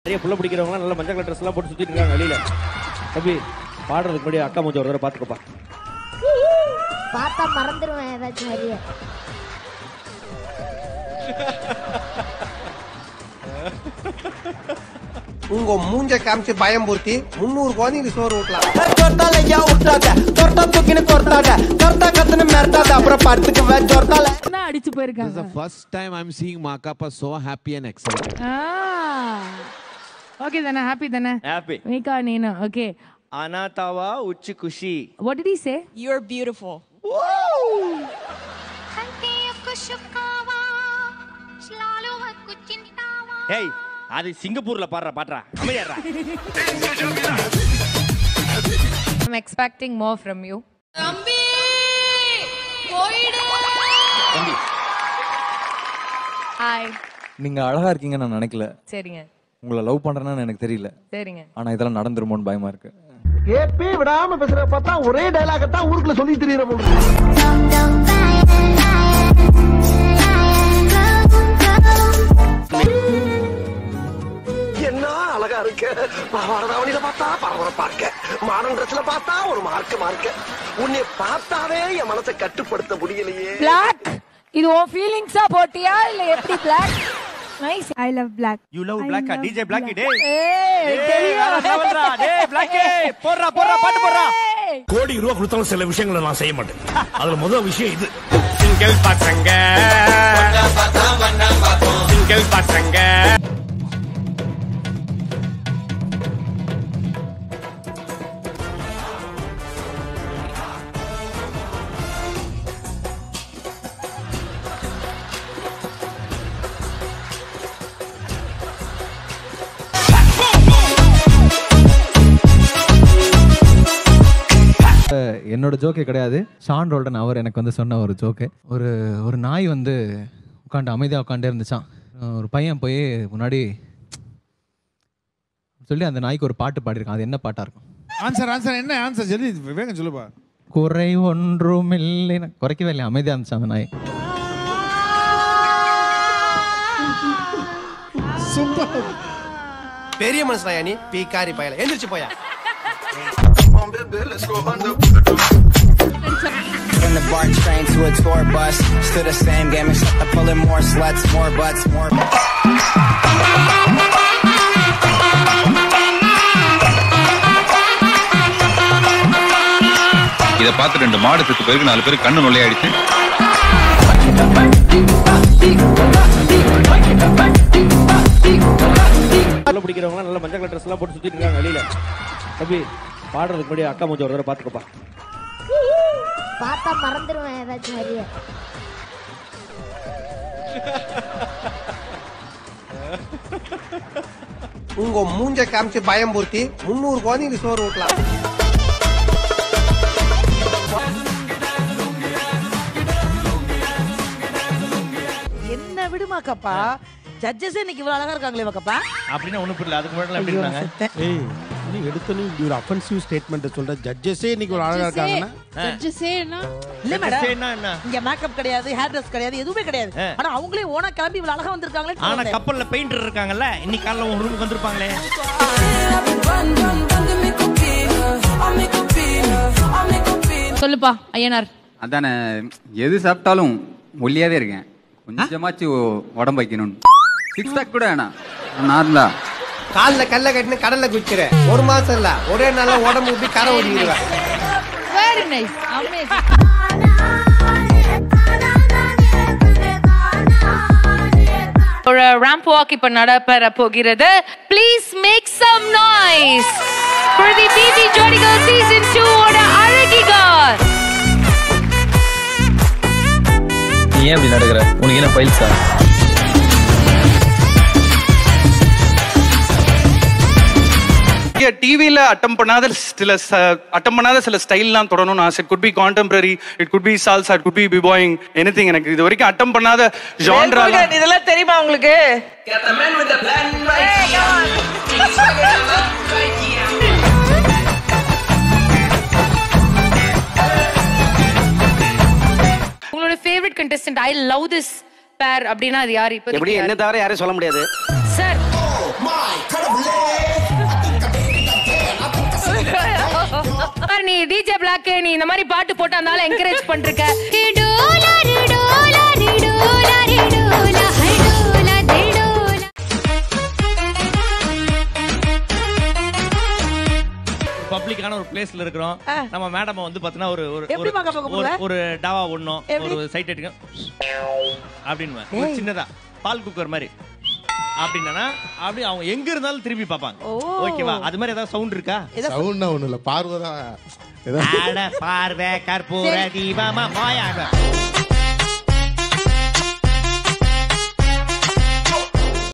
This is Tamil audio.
நிறைய புள்ள பிடிக்கிறவங்க நல்ல மஞ்சள் கலர் ட்ரெஸ் எல்லாம் போட்டு சுத்திட்டு இருக்காங்க வெளியில தம்பி பாடுறதுக்கு முன்னாடி அக்கா மூஞ்சி ஒரு தடவை பாத்துக்கப்பா பார்த்தா மறந்துடுவேன் ஏதாச்சும் வரிய உங்க மூஞ்ச காமிச்சு பயம்பூர்த்தி முன்னூறு குழந்தைங்களுக்கு சோறு ஊட்டலாம் தொட்டாலையா விட்டாத தொட்டா தூக்கின்னு தொட்டாத தொட்டா கத்துன்னு மிரட்டாத அப்புறம் படுத்துக்கு தொட்டால தான் அடிச்சு This is போயிருக்காங்க the first time I'm seeing Makapa so happy and excited. Okay தானே ஹாப்பி தானே ஹாப்பி மீகா நீனு ஓகே அனாதாவா உச்சி குஷி what did he say You're beautiful. ஹேய் அது சிங்கப்பூர்ல பாடுற பாடுறா அமைதியாடுறா I'm expecting more from you. தம்பி ஹாய் நீங்க அழகா இருக்கீங்கன்னு நான் நினைக்கல சரிங்க உங்களை லவ் பண்றேன்னு எனக்கு தெரியல சரிங்க ஆனா இதெல்லாம் நடந்துருமோன்னு பயமா இருக்கு ஏப்பே விடாம பேசுற பார்த்தா ஒரே டைலாக தான் ஊருக்குள்ள சொல்லி தெரியற போல என்ன அழகா இருக்கு பாவாடதாவணியில பார்த்தா பரபரப்பா இருக்க மாடர்ன் ட்ரெஸ்ல பார்த்தா ஒரு மார்க்க மார்க்க உன்னை பார்த்தாவே என் மனசை கட்டுப்படுத்த முடியலையே பிளாக் இது உன் ஃபீலிங்ஸா போட்டியா இல்ல எப்படி black nice I love black you love black DJ black day ஏய் தெரியும் டேய் பிளாக் போடுறா போடுறா பாட்டு போடுறா கோடி ரூபா கொடுத்தாலும் சில விஷயங்களை நான் செய்ய மாட்டேன் அதுல முதல் விஷயம் இது சிங்கிள் பசங்க சிங்கிள் பசங்க என்னோட ஜோக்கே கிடையாது ஷான் ரோல்டன் அவர் எனக்கு வந்து சொன்ன ஒரு ஜோக்கு ஒரு ஒரு நாய் வந்து உட்காந்து அமைதியாக உட்காண்டே இருந்துச்சான் ஒரு பையன் போய் முன்னாடி சொல்லி அந்த நாய்க்கு ஒரு பாட்டு பாடியிருக்கான் அது என்ன பாட்டா இருக்கும் ஆன்சர் ஆன்சர் என்ன ஆன்சர் ஜெல்லி வேகம் சொல்லுப்பா குறை ஒன்றும் இல்லை குறைக்கவே இல்லை அமைதியாக இருந்துச்சு அந்த நாய் பெரிய மனுஷனா நீ பீக்காரி பயல எந்திரிச்சு போயா From the BART train to a tour bus, still the same game except I'm pulling more sluts, more butts, more. இதை பார்த்து ரெண்டு மாடு செத்து பிறகு நாலு பேர் கண்ணு நொல்லையாயிடுச்சு புள்ள பிடிக்கிறவங்க நல்ல மஞ்சள் கலர் ட்ரெஸ் எல்லாம் போட்டு சுத்திட்டு இருக்காங்க வெளியில தம்பி பாடுறதுக்கு முன்னாடி அக்கா மூஞ்சி ஒரு தடவை பாத்துக்கப்பா பார்த்தா மறந்துடுவேன் ஏதாச்சும் வரிய உங்க மூஞ்ச காமிச்சு பயம்பூர்த்தி முன்னூறு குழந்தைங்களுக்கு சோறு ஊட்டலாம் என்ன விடுமாக்கப்பா ஜட்ஜஸ் இன்னைக்கு இவ்வளவு அழகா இருக்காங்களே மக்கப்பா அப்படின்னு ஒண்ணு புரியல அதுக்கு முன்னாடி எப்படி இருந்தாங்க ஏய் நீ எடுத்தனே இப்படி ஒரு அஃபென்சிவ் ஸ்டேட்மெண்ட் சொல்ற ஜட்ஜஸே இன்னைக்கு ஒரு அழகா இருக்காங்கன்னா இல்ல மேடம் சரின்னா என்ன இங்க மேக்கப் கிடையாது ஹேர் ட்ரெஸ் கிடையாது எதுவுமே கிடையாது ஆ. ஆனா அவங்களே ஓனா கிளம்பி இவ்வளவு அழகா ஆனா வந்திருக்காங்களே கப்பல்ல பெயிண்டர் இருக்காங்கல்ல இன்னைக்கு காலைல உங்க ரூமுக்கு வந்திருப்பாங்களே சொல்லுப்பா ஐயனார் அதானே எது சாப்பிட்டாலும் ஒல்லியாவே இருக்கேன் கொஞ்சமாச்சும் உடம்பு வைக்கணும்னு சிக்ஸ் பேக் கூட வேணாம் நார்மலா கால்ல கல்ல கட்டினு கடல்ல குச்சிற ஒரு மாசம் இல்ல ஒரே நாள்ல உடம்பு விட்டு கரை ஓடிடுவேன் வெரி நைஸ் அமேசிங் ஒரு ரேம்ப் வாக் இப்ப நடைபெற போகிறது please make some noise for the BB ஜோடிகள் சீசன் 2 ஓட அழகிகார் நீ ஏன் அப்படி நடக்கிற உனக்கு என்ன பயில்ஸா டிவில அட்டம் பண்ணாத சில அட்டம் பண்ணாத சில ஸ்டைல்லாம் தொடரணும்னு ஆசை could be contemporary it could be salsa it could be bboying anything எனக்கு இது வரைக்கும் அட்டம் பண்ணாத ஜான்ரா இதெல்லாம் தெரியுமா உங்களுக்கு உங்களோட favourite contestant I love this pair அப்படின்னா அது யாரு இப்போ எப்படி என்ன தவிர யாரையும் சொல்ல முடியாது சார் டிஜே பிளாக் நீ இந்த மாதிரி பாட்டு போட்டு அதனால என்கரேஜ் பண்ணிருக்க பப்ளிக்கான ஒரு பிளேஸ்ல இருக்கிறோம் நம்ம மேடம் வந்து பாத்தீங்கன்னா ஒரு ஒரு எப்படி ஒரு- மகா பார்க்க ஒரு போற? ஒரு டவா ஒண்ணும் எப்படி? ஒரு சைட் அடிக்க அப்படின்னு ஒரு ஏய். சின்னதா பால் குக்கர் மாதிரி அப்படின்னா அப்படி அவங்க எங்க இருந்தாலும் திரும்பி பார்ப்பாங்க ஓ. ஓகேவா அது மாதிரி ஏதாவது சவுண்ட் இருக்கா சவுண்ட்னா ஒண்ணும் இல்ல பார்வை தான் அட பார்வை கற்பூர தீபமா போயாங்க